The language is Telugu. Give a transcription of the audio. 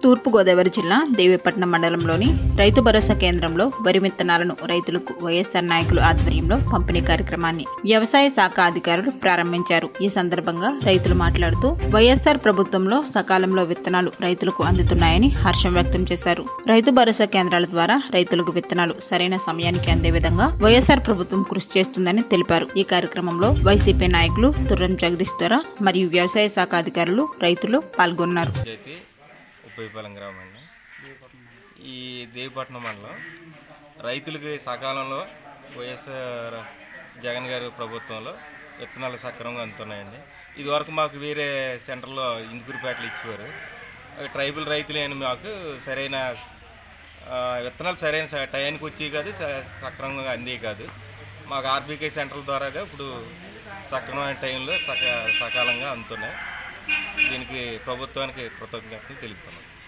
తూర్పుగోదావరి జిల్లా దేవీపట్నం మండలంలోని రైతు భరోసా కేంద్రంలో వరి విత్తనాలను రైతులకు వైఎస్ఆర్ నాయకులు ఆధ్వర్యంలో పంపిణీ కార్యక్రమాన్ని వ్యవసాయ శాఖ అధికారులు ప్రారంభించారు ఈ సందర్భంగా రైతులు మాట్లాడుతూ వైఎస్ఆర్ ప్రభుత్వంలో సకాలంలో విత్తనాలు రైతులకు అందుతున్నాయని హర్షం వ్యక్తం చేశారు రైతు భరోసా కేంద్రాల ద్వారా రైతులకు విత్తనాలు సరైన సమయానికి అందే విధంగా వైఎస్ఆర్ ప్రభుత్వం కృషి చేస్తుందని తెలిపారు ఈ కార్యక్రమంలో వైసీపీ నాయకులు తుర్రం జగదీష్ దొర మరియు వ్యవసాయ శాఖ అధికారులు రైతులు పాల్గొన్నారు అయితే ఉప్పైపాలెం గ్రామం అండి ఈ దేవిపట్నం మండలం రైతులకి సకాలంలో వైఎస్ఆర్ జగన్ గారి ప్రభుత్వంలో విత్తనాలు సక్రమంగా అందుతున్నాయండి ఇదివరకు మాకు వేరే సెంటర్లో ఇందుకూరుపేటలు ఇచ్చేవారు అవి ట్రైబల్ రైతులేని మాకు సరైన ఆ, విత్తనాలు సరైన స- టయానికి వచ్చేవి కాదు స- సక్రమంగా అందేవి కాదు మాకు ఆర్బీకే సెంటర్ల ద్వారాగా ఇప్పుడు సక్రమమైన టైంలో సక సకాలంగా అందుతున్నాయి దీనికి ప్రభుత్వానికి కృతజ్ఞతలు తెలుపుతున్నాం